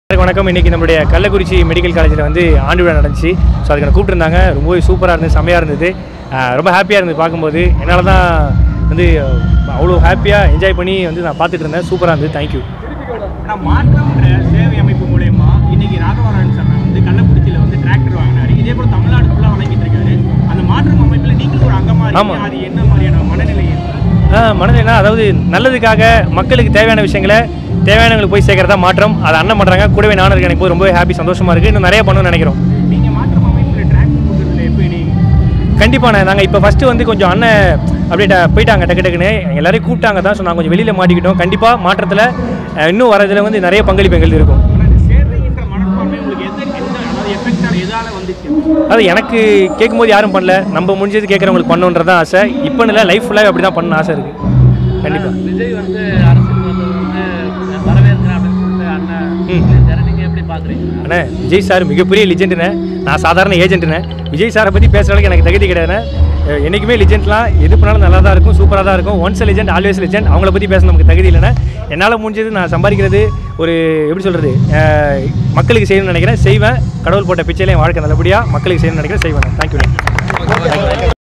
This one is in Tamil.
எல்லாருக்கும் வணக்கம் இன்னைக்கு நம்மளுடைய கள்ளக்குறிச்சி மெடிக்கல் காலேஜில் வந்து ஆண்டு விழா நடந்துச்சு ஸோ அதுக்கு நான் கூப்பிட்டுருந்தாங்க ரொம்பவே சூப்பராக இருந்தது செம்மையாக இருந்தது ஆஹ் ரொம்ப ஹாப்பியாக இருந்தது பார்க்கும்போது என்னால் தான் வந்து அவ்வளோ ஹாப்பியாக என்ஜாய் பண்ணி வந்து நான் பார்த்துட்டு இருந்தேன் சூப்பராக இருந்தது தேங்க்யூ ஆனால் மாற்றம்ன்ற சேவை அமைப்பு மூலயமா இன்னைக்கு ராகவராஜன் சார் வந்து கள்ளக்குறிச்சியில் வந்து டிராக்டர் வாங்கினாரு இதே போல தமிழ்நாடு ஃபுல்லாக வழங்கிட்டு இருக்காரு அந்த மாற்றம் அமைப்பில் நீங்களும் ஒரு அங்கமா ஆமா. இருக்கீங்க அது என்ன மாதிரியான மனநிலை மனதில்னா அதாவது நல்லதுக்காக மக்களுக்கு தேவையான விஷயங்களை தேவையானவங்களுக்கு போய் சேர்க்கறதா மாற்றம் அதை அண்ணன் பண்ணுறாங்க கூடவே நானும் இருக்கேன் எனக்கு போய் ரொம்பவே ஹாப்பி சந்தோஷமாக இருக்குது இன்னும் நிறைய பண்ணணும்னு நினைக்கிறோம் நீங்கள் மாற்றம் அமைப்பில் டிராக்டர் கொடுக்குறதுல எப்போ நீங்க கண்டிப்பாண்ணே நாங்கள் இப்போ ஃபஸ்ட்டு வந்து கொஞ்சம் அண்ணன் அப்படியே ட- போயிட்டாங்க டக்கு டக்குன்னு எல்லாரையும் கூப்பிட்டாங்க தான் ஸோ நாங்கள் கொஞ்சம் வெளியில் மாட்டிக்கிட்டோம் கண்டிப்பாக மாற்றத்தில் அஹ், இன்னும் வரதுல வந்து நிறைய பங்களிப்பு எங்களுக்கு இருக்கும் ஆனால் இந்த சேவைன்ற மனப்பான்மை உங்களுக்கு எந்த எந்த அதாவது எஃபெக்டாக எதால வந்துச்சு அது எனக்கு கேட்கும்போது யாரும் பண்ணல நம்ம முடிஞ்சது கேட்குறவங்களுக்கு பண்ணணுன்றது தான் ஆசை இப்போ இல்லை லைஃப் ஃபுல்லாக அப்படி தான் பண்ணணும் ஆசை இருக்குது கண்டிப்பாக விஜய் வந்து அரசியல் வந்தது வந்து வரவேற்கிறேன் அப்படின்னு சொல்லிட்டு அண்ணன் ம். சொல்லியிருக்காரு. நீங்க எப்படி பாக்குறீங்க அண்ணே விஜய் சார் மிகப்பெரிய லிஜெண்டுண்ணே நான் சாதாரண ஏஜென்ட்டுண்ணே விஜய் சாரை பற்றி பேசுகிற அளவுக்கு எனக்கு தகுதி கிடையாதுண்ணே அஹ், என்னைக்குமே லிஜெண்ட்லாம் எது பண்ணாலும் நல்லா தான் இருக்கும் சூப்பராக தான் இருக்கும் ஒன்ஸ் லிஜெண்ட் ஆல்வேஸ் லிஜெண்ட் அவங்கள பற்றி பேச நமக்கு தகுதி இல்லைண்ணே என்னால் முடிஞ்சது நான் சம்பாதிக்கிறது ஒரு எப்படி சொல்கிறது மக்களுக்கு செய்யணும்னு நினைக்கிறேன் செய்வேன் கடவுள் போட்ட பிச்சையில என் வாழ்க்கை நல்லபடியாக மக்களுக்கு செய்யணும்னு நினைக்கிறேன் செய்வேன் தேங்க்யூ